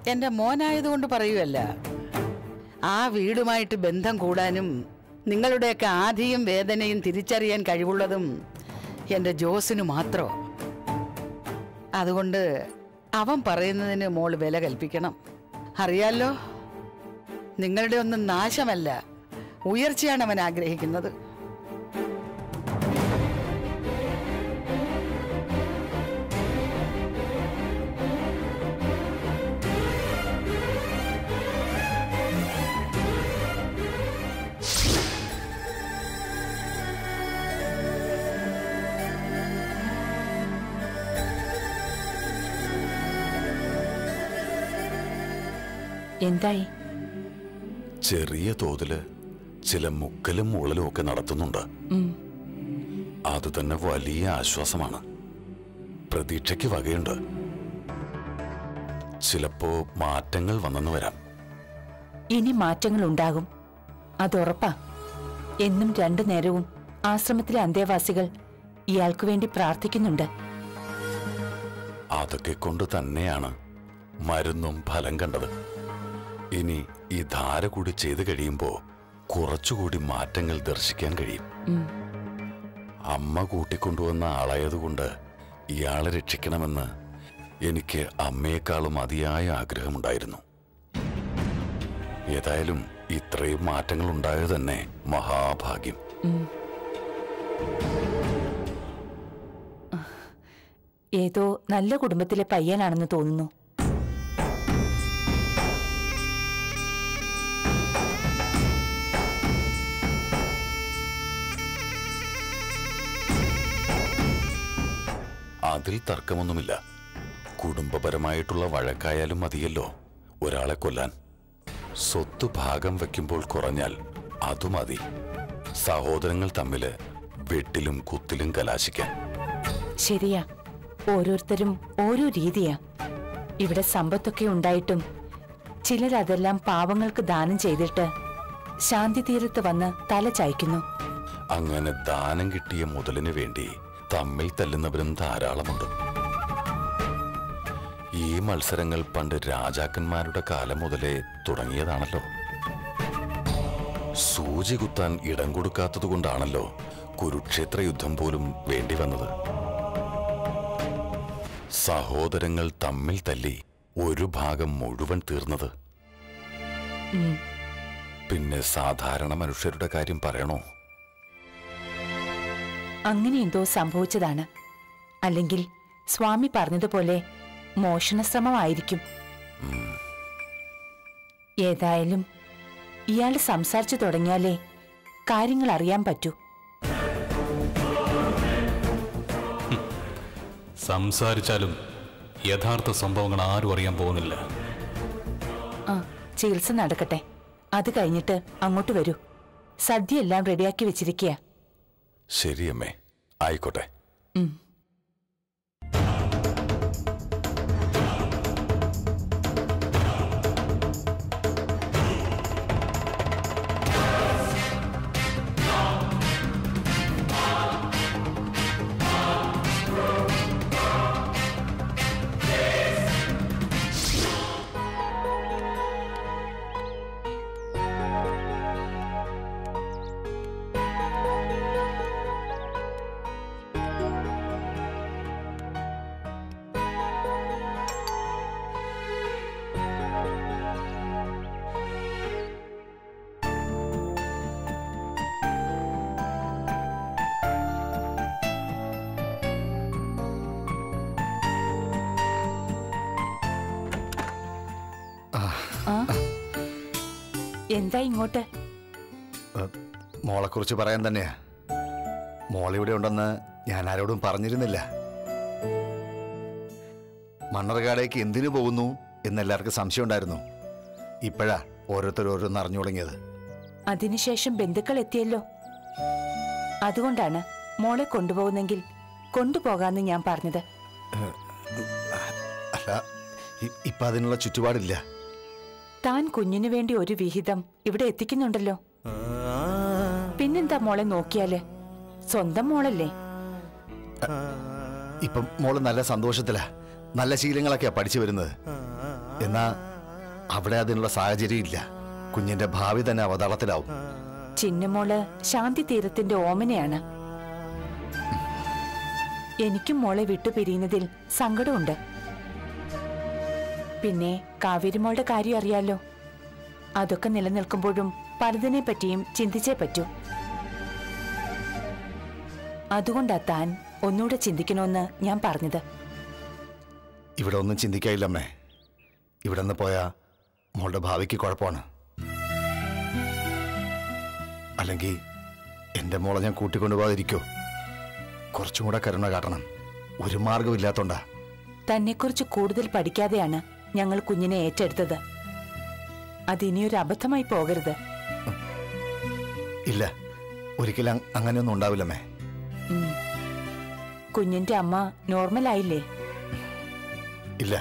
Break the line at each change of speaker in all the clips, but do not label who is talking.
എന്റെ മോനായതുകൊണ്ട് പറയുമല്ല ആ വീടുമായിട്ട് ബന്ധം കൂടാനും നിങ്ങളുടെയൊക്കെ ആധിയും വേദനയും തിരിച്ചറിയാൻ കഴിവുള്ളതും എന്റെ ജോസിന് മാത്രം അതുകൊണ്ട് അവൻ പറയുന്നതിന് മോള് വില കൽപ്പിക്കണം അറിയാലോ നിങ്ങളുടെ ഒന്നും നാശമല്ല ഉയർച്ചയാണ് അവൻ ആഗ്രഹിക്കുന്നത്
എന്തായി
ചെറിയ തോതില് ചില മുക്കലും മൂളലും ഒക്കെ നടത്തുന്നുണ്ട്
ഉം.
അത് തന്നെ വലിയ ആശ്വാസമാണ് പ്രതീക്ഷയ്ക്ക് വകയുണ്ട് ചിലപ്പോ മാറ്റങ്ങൾ വന്നെന്ന് വരാം
ഇനി മാറ്റങ്ങൾ ഉണ്ടാകും അതുറപ്പാ എന്നും രണ്ടു നേരവും ആശ്രമത്തിലെ അന്തേവാസികൾ ഇയാൾക്കു വേണ്ടി പ്രാർത്ഥിക്കുന്നുണ്ട്
അതൊക്കെ കൊണ്ട് തന്നെയാണ് മരുന്നും ഫലം കണ്ടത് ഇനി ഈ ധാര കൂടി ചെയ്തു കഴിയുമ്പോ കുറച്ചുകൂടി മാറ്റങ്ങൾ ദർശിക്കാൻ കഴിയും
ഉം.
അമ്മ കൂട്ടിക്കൊണ്ടുവന്ന ആളായതുകൊണ്ട് ഇയാളെ രക്ഷിക്കണമെന്ന് എനിക്ക് അമ്മയെക്കാളും അതിയായ ആഗ്രഹമുണ്ടായിരുന്നു ഏതായാലും ഇത്രയും മാറ്റങ്ങൾ ഉണ്ടായത് തന്നെ മഹാഭാഗ്യം
ഏതോ നല്ല കുടുംബത്തിലെ പയ്യനാണെന്ന് തോന്നുന്നു
അതിൽ തർക്കമൊന്നുമില്ല കുടുംബപരമായിട്ടുള്ള വഴക്കായാലും മതിയല്ലോ ഒരാളെ കൊല്ലാൻ സ്വത്ത് ഭാഗം വയ്ക്കുമ്പോൾ കുറഞ്ഞാൽ അതു മതി സഹോദരങ്ങൾ തമ്മില് വെട്ടിലും കുത്തിലും കലാശിക്കാൻ
ശരിയാ ഓരോരുത്തരും ഓരോ രീതിയാ ഇവിടെ സമ്പത്തൊക്കെ ഉണ്ടായിട്ടും ചിലരതെല്ലാം പാവങ്ങൾക്ക് ദാനം ചെയ്തിട്ട് ശാന്തി തീരത്ത് വന്ന് തല ചായ്ക്കുന്നു
അങ്ങനെ ദാനം കിട്ടിയ മുതലിന് വേണ്ടി തമ്മിൽ തല്ലുന്നവരും ധാരാളമുണ്ട് ഈ മത്സരങ്ങൾ പണ്ട് രാജാക്കന്മാരുടെ കാലം മുതലേ തുടങ്ങിയതാണല്ലോ സൂചി കുത്താൻ ഇടം കൊടുക്കാത്തതുകൊണ്ടാണല്ലോ കുരുക്ഷേത്ര യുദ്ധം പോലും വേണ്ടി വന്നത് സഹോദരങ്ങൾ തമ്മിൽ തല്ലി ഒരു ഭാഗം മുഴുവൻ തീർന്നത്
ഉം.
പിന്നെ സാധാരണ മനുഷ്യരുടെ കാര്യം പറയണോ
അങ്ങനെ എന്തോ സംഭവിച്ചതാണ് അല്ലെങ്കിൽ സ്വാമി പറഞ്ഞതുപോലെ മോഷണശ്രമമായിരിക്കും ഏതായാലും ഇയാൾ സംസാരിച്ചു തുടങ്ങിയാലേ കാര്യങ്ങൾ അറിയാൻ പറ്റൂ
സംസാരിച്ചാലും യഥാർത്ഥ സംഭവങ്ങൾ ആരും അറിയാൻ പോകുന്നില്ല
ആ ചികിത്സ നടക്കട്ടെ അത് കഴിഞ്ഞിട്ട് അങ്ങോട്ട് വരൂ സദ്യ എല്ലാം റെഡിയാക്കി വെച്ചിരിക്കുക
ശരി അമ്മേ ആയിക്കോട്ടെ
ആ എന്താ ഇങ്ങോട്ട്
മോളെക്കുറിച്ച് പറയാൻ തന്നെയാ മോളിവിടെ ഉണ്ടെന്ന് ഞാൻ ആരോടും പറഞ്ഞിരുന്നില്ല മണ്ണർകാടേക്ക് എന്തിനു പോകുന്നു എന്നെല്ലാവർക്കും സംശയം ഉണ്ടായിരുന്നു ഇപ്പോഴാ ഓരോരുത്തർ ഓരോന്ന് അറിഞ്ഞു തുടങ്ങിയത്
അതിനുശേഷം ബന്ധുക്കൾ എത്തിയല്ലോ അതുകൊണ്ടാണ് മോളെ കൊണ്ടുപോകുന്നെങ്കിൽ കൊണ്ടുപോകാന്ന് ഞാൻ പറഞ്ഞത്
അല്ല ഇ- ഇപ്പൊ അതിനുള്ള ചുറ്റുപാടില്ല
താൻ കുഞ്ഞിനു വേണ്ടി ഒരു വിഹിതം ഇവിടെ എത്തിക്കുന്നുണ്ടല്ലോ പിന്നെന്താ മോളെ നോക്കിയാല് സ്വന്തം മോളല്ലേ
ഇപ്പം മോള് നല്ല സന്തോഷത്തിലാ നല്ല ശീലങ്ങളൊക്കെയാ പഠിച്ചു വരുന്നത് എന്നാ അവിടെ അതിനുള്ള സാഹചര്യം ഇല്ല കുഞ്ഞിന്റെ ഭാവി തന്നെ അവതാളത്തിലാവും
ചിന്നമോള് ശാന്തി തീരത്തിന്റെ ഓമനയാണ് എനിക്കും മോളെ വിട്ടുപിരിയുന്നതിൽ സങ്കടമുണ്ട് പിന്നെ കാവേരിമോളുടെ കാര്യം അറിയാലോ അതൊക്കെ നിലനിൽക്കുമ്പോഴും പലതിനെ പറ്റിയും ചിന്തിച്ചേ പറ്റൂ അതുകൊണ്ടാ താൻ ഒന്നുകൂടെ ചിന്തിക്കണമെന്ന് ഞാൻ പറഞ്ഞത്
ഇവിടെ ഒന്നും ചിന്തിക്കായില്ലമ്മേ ഇവിടെ നിന്ന് പോയാ മോളുടെ ഭാവിക്ക് കുഴപ്പമാണ് അല്ലെങ്കിൽ എൻ്റെ മോളെ ഞാൻ കൂട്ടിക്കൊണ്ടുപോകാതിരിക്കോ കുറച്ചും കൂടെ കരുണ കാട്ടണം ഒരു മാർഗമില്ലാത്തോണ്ടാ
തന്നെക്കുറിച്ച് കൂടുതൽ പഠിക്കാതെയാണ് ഞങ്ങൾ കുഞ്ഞിനെ ഏറ്റെടുത്തത് അതിനിയൊരു അബദ്ധമായി പോകരുത്
ഇല്ല ഒരിക്കലും അങ്- അങ്ങനെയൊന്നും ഉണ്ടാവില്ലമ്മേ
ഉം. കുഞ്ഞിന്റെ അമ്മ നോർമലായില്ലേ
ഇല്ല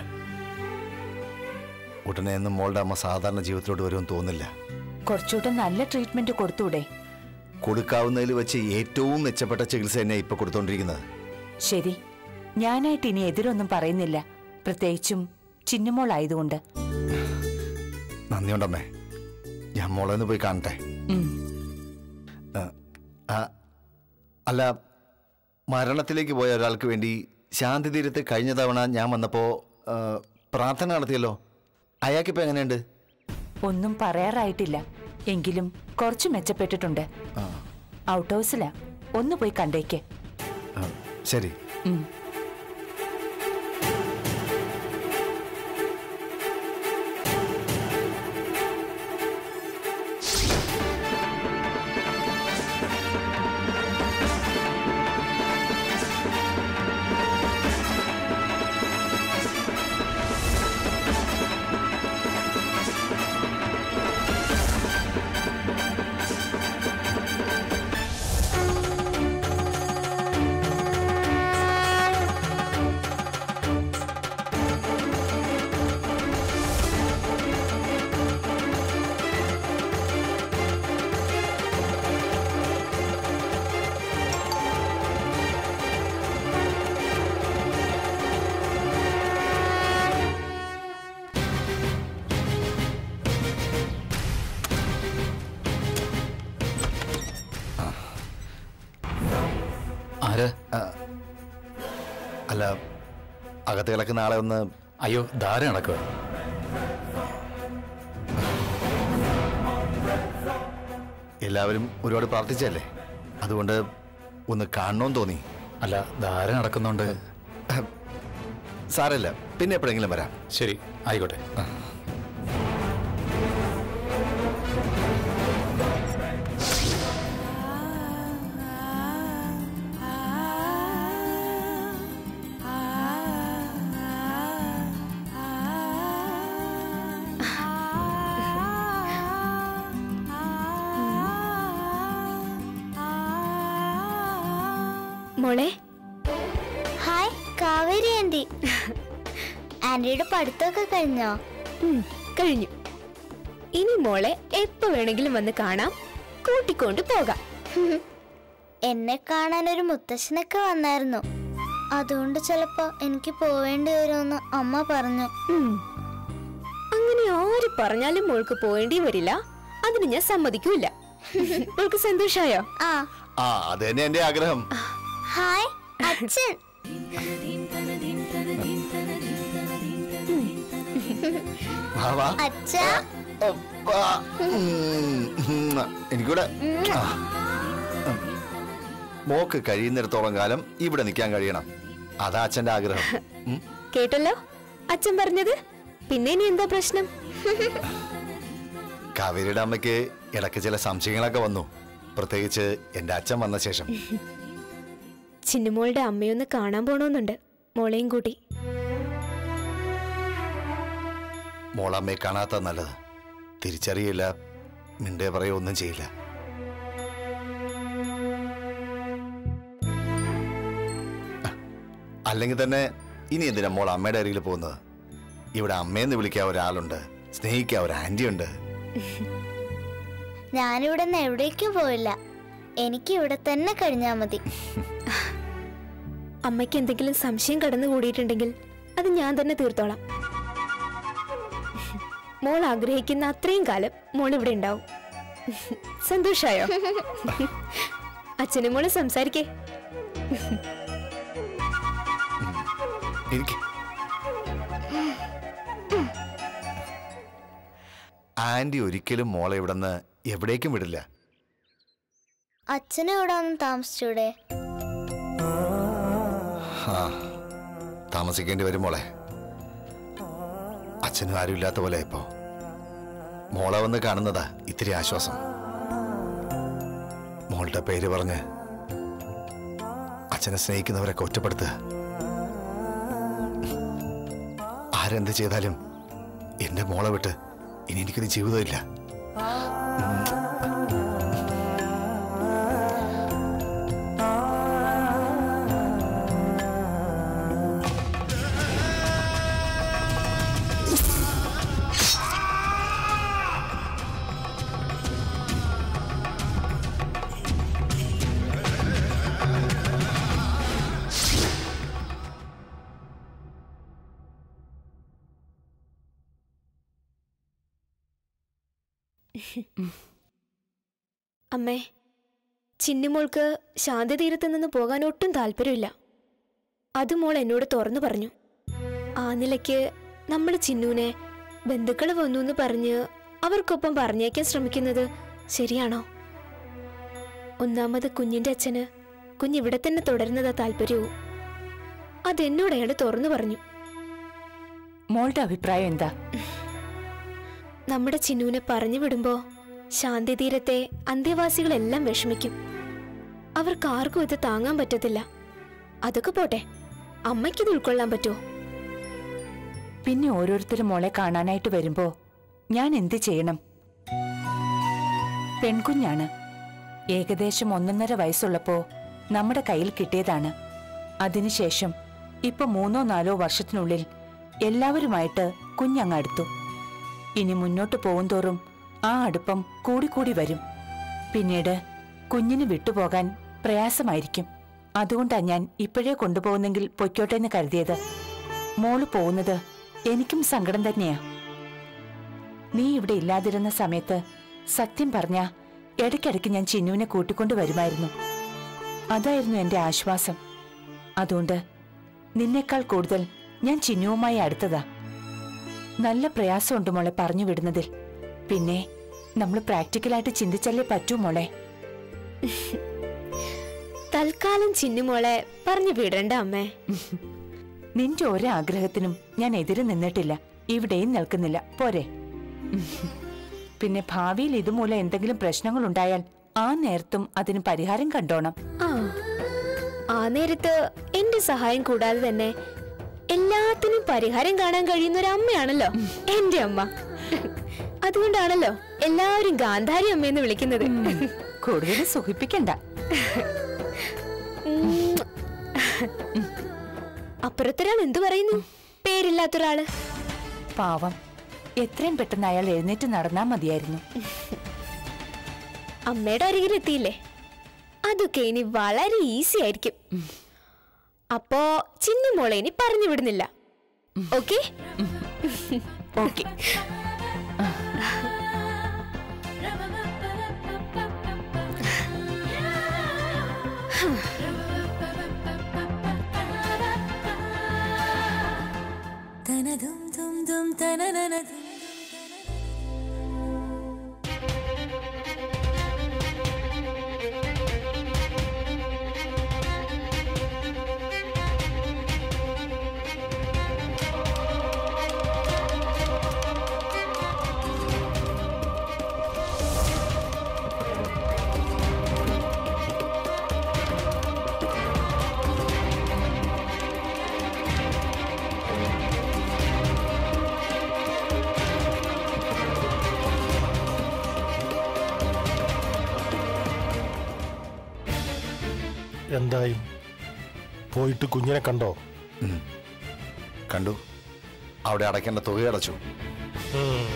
ഉടനെ ഒന്നും മോളുടെ അമ്മ സാധാരണ ജീവിതത്തിലോട്ട് വരുമെന്ന് തോന്നില്ല
കുറച്ചുകൂടെ നല്ല ട്രീറ്റ്മെന്റ് കൊടുത്തൂടെ
കൊടുക്കാവുന്നതിൽ വെച്ച് ഏറ്റവും മെച്ചപ്പെട്ട ചികിത്സ തന്നെ ഇപ്പൊ കൊടുത്തോണ്ടിരിക്കുന്നത്
ശരി ഞാനായിട്ട് ഇനി എതിരൊന്നും പറയുന്നില്ല പ്രത്യേകിച്ചും ചിന്നുമോളായതുകൊണ്ട്
നന്ദിയുണ്ടമ്മേ ഞാൻ മോളെ ഒന്ന് പോയി കാണട്ടെ
ഉം.
ആ, അല്ല മരണത്തിലേക്ക് പോയ ഒരാൾക്ക് വേണ്ടി ശാന്തി തീരത്ത് കഴിഞ്ഞ തവണ ഞാൻ വന്നപ്പോ ആ, പ്രാർത്ഥന നടത്തിയല്ലോ അയാൾക്കിപ്പോ എങ്ങനെയുണ്ട്
ഒന്നും പറയാറായിട്ടില്ല എങ്കിലും കുറച്ച് മെച്ചപ്പെട്ടിട്ടുണ്ട്
ആ,
ഔട്ട് ഹൗസിലാ ഒന്ന് പോയി കണ്ടേക്ക്
ആ, ശരി
ഉം.
ആര്
അല്ല അകത്ത് കിടക്കുന്ന ആളെ ഒന്ന്
അയ്യോ ധാര നടക്കുക
എല്ലാവരും ഒരുപാട് പ്രാർത്ഥിച്ചല്ലേ അതുകൊണ്ട് ഒന്ന് കാണണമെന്ന് തോന്നി
അല്ല ധാര നടക്കുന്നുണ്ട്
സാരല്ല പിന്നെ എപ്പോഴെങ്കിലും വരാം
ശരി ആയിക്കോട്ടെ
മോളെ
ഹായ് കാവേരി ആന്റി ആന്റിയുടെ പഠിത്തമൊക്കെ കഴിഞ്ഞോ
ഉം, കഴിഞ്ഞു ഇനി മോളെ എപ്പോ വേണമെങ്കിലും വന്ന് കാണാം കൂട്ടിക്കൊണ്ട് പോകാം
എന്നെ കാണാൻ ഒരു മുത്തശ്ശനൊക്കെ വന്നായിരുന്നു അതുകൊണ്ട് ചിലപ്പോ എനിക്ക് പോവേണ്ടി വരുമെന്ന് അമ്മ പറഞ്ഞു
ഉം. അങ്ങനെ ആര് പറഞ്ഞാലും മോൾക്ക് പോവേണ്ടി വരില്ല അതിന് ഞാൻ സമ്മതിക്കൂല മോൾക്ക് സന്തോഷായോ
ആ
ആ അത് തന്നെ എന്റെ ആഗ്രഹം
ഹായ് അച്ഛൻ
വാ, വാ.
അച്ഛാ
അപ്പാ. ഉം, ഉം. എനിക്കൂടെ ആ. ഉം. മോക്ക് കഴിയുന്നിടത്തോളം കാലം ഇവിടെ നിൽക്കാൻ കഴിയണം അതാ അച്ഛന്റെ ആഗ്രഹം ഉം.
കേട്ടല്ലോ അച്ഛൻ പറഞ്ഞത് പിന്നെ ഇനി എന്താ പ്രശ്നം
കാവേരിയുടെ അമ്മയ്ക്ക് ഇടയ്ക്ക് ചില സംശയങ്ങളൊക്കെ വന്നു പ്രത്യേകിച്ച് എന്റെ അച്ഛൻ വന്ന ശേഷം
ചിന്നുമോളുടെ അമ്മയൊന്ന് കാണാൻ പോണോന്നുണ്ട് മോളെയും കൂട്ടി
മോളമ്മയെ കാണാത്ത നല്ലത് തിരിച്ചറിയില്ല മിണ്ടേ പറയോ ഒന്നും ചെയ്യില്ല അല്ലെങ്കിൽ തന്നെ ഇനി എന്തിനാ മോൾ അമ്മയുടെ അരികിൽ പോകുന്നത് ഇവിടെ അമ്മയെന്ന് വിളിക്കാൻ ഒരാളുണ്ട് സ്നേഹിക്കാൻ ഒരു ആന്റി ഉണ്ട്
ഞാനിവിടെ നിന്ന് എവിടേക്കും പോയില്ല എനിക്ക് ഇവിടെ തന്നെ കഴിഞ്ഞാ മതി
അമ്മയ്ക്ക് എന്തെങ്കിലും സംശയം കടന്നു കൂടിയിട്ടുണ്ടെങ്കിൽ അത് ഞാൻ തന്നെ തീർത്തോളാം മോൾ ആഗ്രഹിക്കുന്ന അത്രയും കാലം മോൾ ഇവിടെ ഉണ്ടാവും സന്തോഷായോ അച്ഛനും മോള് സംസാരിക്കേ
എനിക്ക് ആന്റി ഒരിക്കലും മോളെ ഇവിടുന്ന് എവിടേക്കും വിടില്ല
അച്ഛനും ഇവിടെ ഒന്ന് താമസിച്ചൂടെ
ആ താമസിക്കേണ്ടി വരും മോളെ അച്ഛനും ആരും ഇല്ലാത്ത പോലെ ഇപ്പോ മോളെ വന്ന് കാണുന്നതാ ഇത്തിരി ആശ്വാസം മോളുടെ പേര് പറഞ്ഞ് അച്ഛനെ സ്നേഹിക്കുന്നവരൊക്കെ ഒറ്റപ്പെടുത്തുക ആരെന്ത് ചെയ്താലും എന്റെ മോളെ വിട്ട് ഇനി എനിക്കൊരു ജീവിതമില്ല
അമ്മേ ചിന്നുമോൾക്ക് ശാന്തിതീരത്ത് നിന്ന് പോകാൻ ഒട്ടും താല്പര്യമില്ല അത് മോൾ എന്നോട് തുറന്നു പറഞ്ഞു ആ നിലയ്ക്ക് നമ്മൾ ചിന്നുവിനെ ബന്ധുക്കൾ വന്നു എന്ന് പറഞ്ഞ് അവർക്കൊപ്പം പറഞ്ഞേക്കാൻ ശ്രമിക്കുന്നത് ശരിയാണോ ഒന്നാമത് കുഞ്ഞിന്റെ അച്ഛന് കുഞ്ഞിവിടെ തന്നെ തുടരുന്നതാ താല്പര്യവും അതെന്നോട് അയാൾ തുറന്നു പറഞ്ഞു
മോളുടെ അഭിപ്രായം എന്താ
നമ്മുടെ ചിന്നുവിനെ പറഞ്ഞു വിടുമ്പോ ശാന്തിതീരത്തെ അന്തേവാസികളെല്ലാം വിഷമിക്കും അവർക്ക് ആർക്കും ഇത് താങ്ങാൻ പറ്റത്തില്ല അതൊക്കെ പോട്ടെ അമ്മയ്ക്കിത് ഉൾക്കൊള്ളാൻ പറ്റുമോ
പിന്നെ ഓരോരുത്തരും മോളെ കാണാനായിട്ട് വരുമ്പോ ഞാൻ എന്ത് ചെയ്യണം പെൺകുഞ്ഞാണ് ഏകദേശം ഒന്നൊന്നര വയസ്സുള്ളപ്പോ നമ്മുടെ കയ്യിൽ കിട്ടിയതാണ് അതിനുശേഷം ഇപ്പൊ മൂന്നോ നാലോ വർഷത്തിനുള്ളിൽ എല്ലാവരുമായിട്ട് കുഞ്ഞങ്ങ് അടുത്തു ഇനി മുന്നോട്ട് പോകുന്തോറും ആ അടുപ്പം കൂടിക്കൂടി വരും പിന്നീട് കുഞ്ഞിന് വിട്ടുപോകാൻ പ്രയാസമായിരിക്കും അതുകൊണ്ടാ ഞാൻ ഇപ്പോഴേ കൊണ്ടുപോകുന്നെങ്കിൽ പൊയ്ക്കോട്ടെ എന്ന് കരുതിയത് മോള് പോകുന്നത് എനിക്കും സങ്കടം തന്നെയാ നീ ഇവിടെ ഇല്ലാതിരുന്ന സമയത്ത് സത്യം പറഞ്ഞ ഇടയ്ക്കിടയ്ക്ക് ഞാൻ ചിന്നുവിനെ കൂട്ടിക്കൊണ്ട് വരുമായിരുന്നു അതായിരുന്നു എന്റെ ആശ്വാസം അതുകൊണ്ട് നിന്നേക്കാൾ കൂടുതൽ ഞാൻ ചിന്നുവുമായി അടുത്തതാ നല്ല പ്രയാസമുണ്ട് മോളെ പറഞ്ഞു വിടുന്നതിൽ പിന്നെ നമ്മൾ പ്രാക്ടിക്കലായിട്ട് ചിന്തിച്ചല്ലേ പറ്റൂ മോളെ
തൽക്കാലം ചിന്നുമോളെ പറഞ്ഞു വിടണ്ട അമ്മേ
നിന്റെ ഒരാഗ്രഹത്തിനും ഞാൻ എതിര് നിന്നിട്ടില്ല ഇവിടെയും നിൽക്കുന്നില്ല പോരെ പിന്നെ ഭാവിയിൽ ഇതുമൂലം എന്തെങ്കിലും പ്രശ്നങ്ങൾ ഉണ്ടായാൽ ആ നേരത്തും അതിന് പരിഹാരം കണ്ടോണം
ആ ആ നേരത്ത് എന്റെ സഹായം കൂടാതെ തന്നെ എല്ലാത്തിനും പരിഹാരം കാണാൻ കഴിയുന്ന ഒരു അമ്മയാണല്ലോ എന്റെ അമ്മ അതുകൊണ്ടാണല്ലോ എല്ലാവരും ഗാന്ധാരി അമ്മയെന്ന് വിളിക്കുന്നത്
കൂടുതൽ സുഖിപ്പിക്കണ്ട
ഉം. അപ്പുറത്തൊരാൾ എന്തു പറയുന്നു പേരില്ലാത്തൊരാള്
പാവം എത്രയും പെട്ടെന്ന് അയാൾ എഴുന്നേറ്റ് നടന്നാ മതിയായിരുന്നു
അമ്മയുടെ അരികിൽ എത്തിയില്ലേ അതൊക്കെ ഇനി വളരെ ഈസി ആയിരിക്കും അപ്പോ ചിന്നുമോളെ ഇനി പറഞ്ഞു വിടുന്നില്ല ഓക്കെ
ഓക്കെ
എന്തായി പോയിട്ട് കുഞ്ഞിനെ കണ്ടോ
കണ്ടു അവിടെ അടയ്ക്കേണ്ട തുക അടച്ചു
ഉം.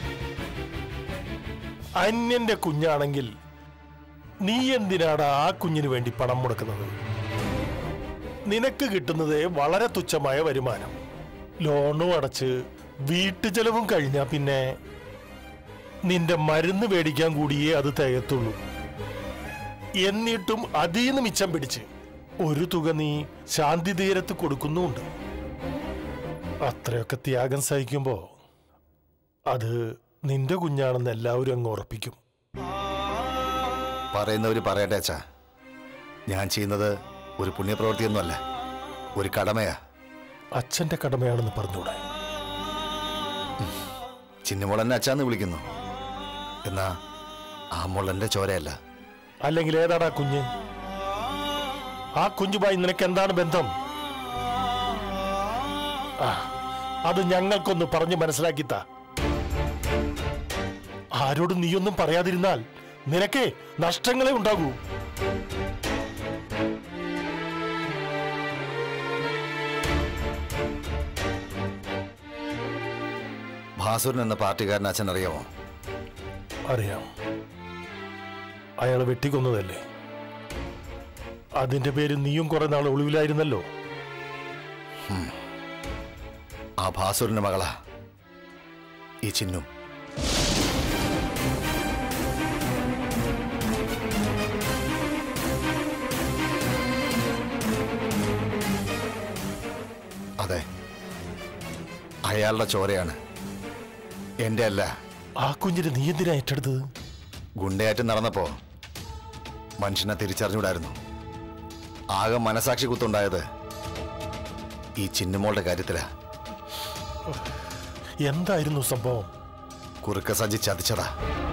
അന്യന്റെ കുഞ്ഞാണെങ്കിൽ നീ എന്തിനാടാ ആ കുഞ്ഞിന് വേണ്ടി പണം മുടക്കുന്നത് നിനക്ക് കിട്ടുന്നത് വളരെ തുച്ഛമായ വരുമാനം ലോണും അടച്ച് വീട്ടു ചെലവും കഴിഞ്ഞാ പിന്നെ നിന്റെ മരുന്ന് മേടിക്കാൻ കൂടിയേ അത് തികത്തുള്ളൂ എന്നിട്ടും അതീന്ന് മിച്ചം പിടിച്ച് ഒരു തുക നീ ശാന്തി തീരത്ത് കൊടുക്കുന്നുമുണ്ട് അത്രയൊക്കെ ത്യാഗം സഹിക്കുമ്പോ അത് നിന്റെ കുഞ്ഞാണെന്ന് എല്ലാവരും അങ്ങ് ഉറപ്പിക്കും
പറയുന്നവര് പറയട്ടെ അച്ഛാ ഞാൻ ചെയ്യുന്നത് ഒരു പുണ്യപ്രവൃത്തിയൊന്നുമല്ല ഒരു കടമയാ
അച്ഛന്റെ കടമയാണെന്ന് പറഞ്ഞൂടെ
ചിന്നമോളെന്നെ അച്ഛാന്ന് വിളിക്കുന്നു എന്നാ ആ മോളെന്റെ ചോരയല്ല
അല്ലെങ്കിൽ ഏതാടാ കുഞ്ഞ് ആ കുഞ്ഞുമായി നിനക്ക് എന്താണ് ബന്ധം ആ, അത് ഞങ്ങൾക്കൊന്ന് പറഞ്ഞു മനസ്സിലാക്കിത്ത ആരോടും നീയൊന്നും പറയാതിരുന്നാൽ നിനക്കേ നഷ്ടങ്ങളെ ഉണ്ടാകൂ
ഭാസുരൻ എന്ന പാർട്ടിക്കാരൻ അച്ഛൻ അറിയാമോ
അറിയാം അയാളെ വെട്ടിക്കൊന്നതല്ലേ അതിന്റെ പേര് നീയും കുറെ നാൾ ഒളിവിലായിരുന്നല്ലോ
ആ ഭാസുരന്റെ മകളാ ഈ ചിന്നും അതെ അയാളുടെ ചോരയാണ് എന്റെ അല്ല
ആ കുഞ്ഞിന് നീ എന്തിനാ ഏറ്റെടുത്തത്
ഗുണ്ടയാറ്റം നടന്നപ്പോ മനുഷ്യനെ തിരിച്ചറിഞ്ഞൂടായിരുന്നു ആകെ മനസാക്ഷി കുത്തുണ്ടായത് ഈ ചിന്നുമോളുടെ കാര്യത്തിലാ
എന്തായിരുന്നു സംഭവം
കുറുക്ക സജ്ജി ചതിച്ചതാ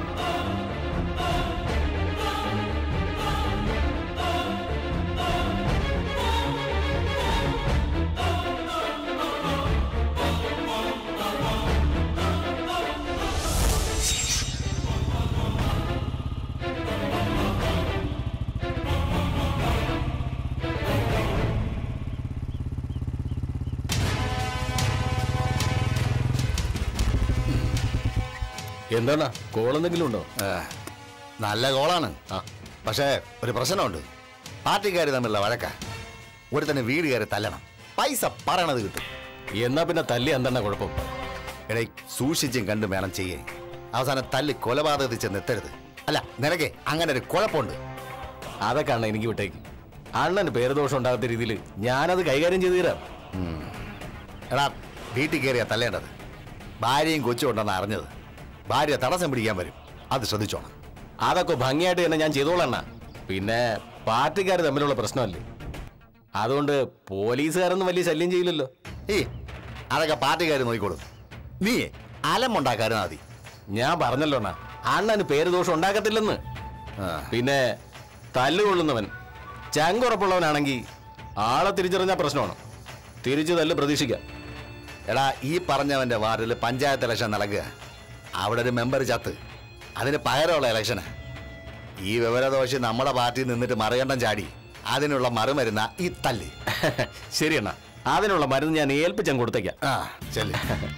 എന്താണ് കോൾ എന്തെങ്കിലും ഉണ്ടോ
ഏ, നല്ല ഗോളാണ് പക്ഷേ ഒരു പ്രശ്നമുണ്ട് പാർട്ടിക്കാർ തമ്മിലുള്ള വഴക്ക ഒരു തന്നെ വീട് കയറി തല്ലണം പൈസ പറയണത് കിട്ടും
എന്നാ പിന്നെ തല്ലി എന്താണ് കുഴപ്പം
എടേ സൂക്ഷിച്ചും കണ്ടും വേണം ചെയ്യേ അവസാനം തല്ല് കൊലപാതകത്തിൽ ചെന്ന് എത്തരുത് അല്ല നിനക്ക് അങ്ങനെ ഒരു കുഴപ്പമുണ്ട്
അതൊക്കെ അണ്ണ എനിക്ക് വിട്ടേക്ക് അണ്ണന് പേരുദോഷം ഉണ്ടാകാത്ത രീതിയിൽ ഞാനത് കൈകാര്യം ചെയ്തു തരാം
എടാ വീട്ടിൽ കയറിയാ തല്ലേണ്ടത് ഭാര്യയും കൊച്ചും ഉണ്ടെന്ന് അറിഞ്ഞത് ഭാര്യ തടസ്സം പിടിക്കാൻ വരും അത് ശ്രദ്ധിച്ചോണം
അതൊക്കെ ഭംഗിയായിട്ട് തന്നെ ഞാൻ ചെയ്തോളാം അണ്ണാ പിന്നെ പാർട്ടിക്കാർ തമ്മിലുള്ള പ്രശ്നമല്ലേ അതുകൊണ്ട് പോലീസുകാരൊന്നും വലിയ ശല്യം ചെയ്യില്ലല്ലോ
ഏയ് അതൊക്കെ പാർട്ടിക്കാർ നോക്കിക്കോളും നീ അലമുണ്ടാക്കാരും മതി
ഞാൻ പറഞ്ഞല്ലോ അണ്ണാ അണ്ണന് പേരുദോഷം ഉണ്ടാക്കത്തില്ലെന്ന്
ആ.
പിന്നെ തല്ലുകൊള്ളുന്നവൻ ചങ്കുറപ്പുള്ളവനാണെങ്കിൽ ആളെ തിരിച്ചറിഞ്ഞ പ്രശ്നമാണ് തിരിച്ചു തല്ല് പ്രതീക്ഷിക്കാം
എടാ ഈ പറഞ്ഞവന്റെ വാർഡിൽ പഞ്ചായത്ത് ഇലക്ഷൻ നടക്കുക അവിടെ ഒരു മെമ്പർ ചത്ത് അതിന് പകരമുള്ള ഇലക്ഷന് ഈ വിവരദോഷി നമ്മുടെ പാർട്ടിയിൽ നിന്നിട്ട് മറികണ്ടം ചാടി അതിനുള്ള മറുമരുന്ന ഈ തല്ല്
ശരി അണ്ണാ അതിനുള്ള മരുന്ന് ഞാൻ ഏൽപ്പിച്ചങ്ങ് കൊടുത്തേക്കാം
ആ ചെല്ലി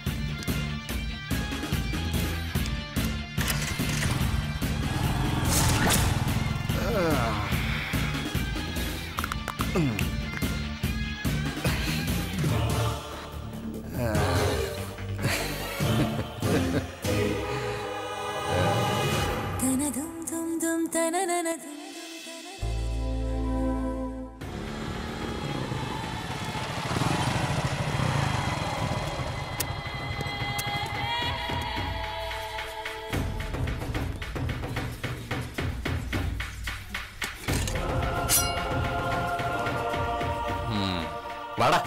വാടാ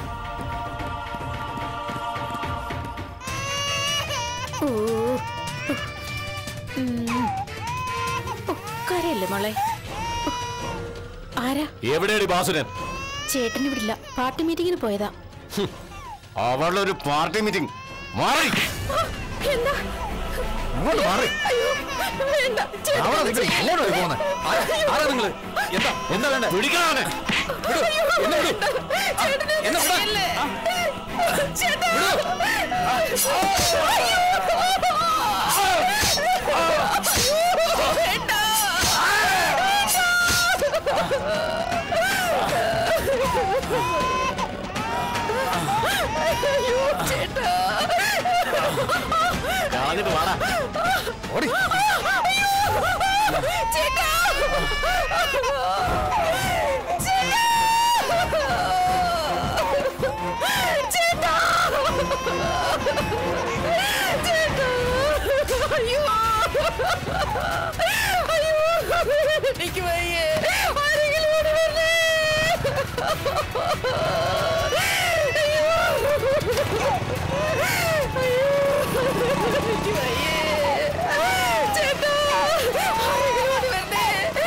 ഓ കരയല്ലേ മോളെ ഓ, ആരാ
എവിടെയാണ് ബാസുരൻ
ചേട്ടൻ ഇവിടെ ഇല്ല പാർട്ടി മീറ്റിങ്ങിന് പോയതാ
അവളുടെ ഒരു പാർട്ടി മീറ്റിംഗ് മാറി
എന്താ
അങ്ങോട്ട് മാറി
അയ്യോ വേണ്ട ചേട്ടൻ
അവിടെ നിൽക്ക്. എങ്ങോട്ടാ ഈ പോകുന്നെ? ആരാ- ആരാ നിങ്ങള് എന്താ എന്താ വേണ്ടേ
പിടിക്കാനെ
എന്നെ വിടാൻ.
കളഞ്ഞിട്ട് വാടാ
ഓടി
എനിക്ക് വയ്യേ ആരെങ്കിലും ഓടി വരണേ എനിക്ക് വയ്യേ ചേട്ടാ ആരെങ്കിലും ഓടി വരണേ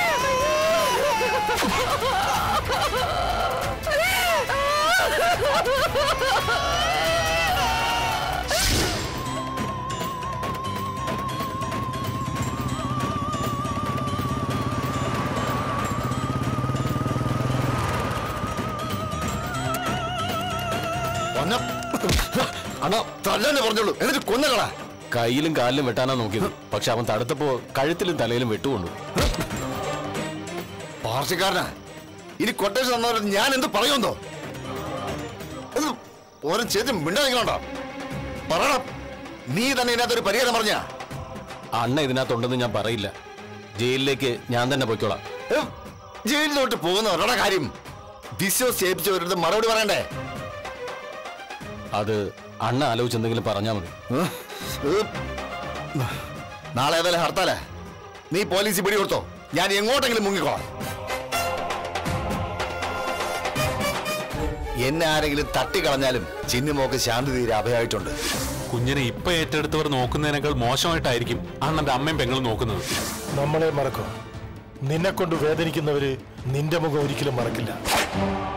ഒന്ന അണ്ണാ തല്ലാനെ പറഞ്ഞോളൂ എന്നിട്ട് കൊന്നകളാ
കയ്യിലും കാലിലും വെട്ടാനാ നോക്കിയത് പക്ഷെ അവൻ തടുത്തപ്പോ കഴുത്തിലും തലയിലും വെട്ടുകൊണ്ടു
പാർട്ടിക്കാരനാ ഇനി കൊട്ടേഷൻ തന്നവരെ ഞാൻ എന്ത് പറയുമെന്നോ ഇത് ഓരോ ചെയ്ത് മിണ്ടാതിരിക്കണോ പറയണം നീ തന്നെ ഇതിനകത്തൊരു പരിഹാരം പറഞ്ഞ
അണ്ണ ഇതിനകത്തുണ്ടെന്ന് ഞാൻ പറയില്ല ജയിലിലേക്ക് ഞാൻ തന്നെ പൊയ്ക്കോളാം
ജയിലിലോട്ട് പോകുന്നവരുടെ കാര്യം വിശ്വസിച്ചവരുടെ മറുപടി പറയണ്ടേ
അത് അണ്ണ ആലോചിച്ചെന്തെങ്കിലും പറഞ്ഞാൽ മതി
ഏഹ്? ഏഹ്. നാളെ ഏതായാലും ഹർത്താലേ നീ പോലീസ് പിടി കൊടുത്തോ ഞാൻ എങ്ങോട്ടെങ്കിലും മുങ്ങിക്കോളാം എന്നെ ആരെങ്കിലും തട്ടിക്കളഞ്ഞാലും ചിന്നുമോക്ക് ശാന്തി തീരെ അഭയമായിട്ടുണ്ട്
കുഞ്ഞിനെ ഇപ്പൊ ഏറ്റെടുത്തവർ നോക്കുന്നതിനേക്കാൾ മോശമായിട്ടായിരിക്കും അണ്ണന്റെ അമ്മയും പെങ്ങളും നോക്കുന്നത്
നമ്മളെ മറക്കും നിന്നെ കൊണ്ട് വേദനിക്കുന്നവര് നിന്റെ മുഖം ഒരിക്കലും മറക്കില്ല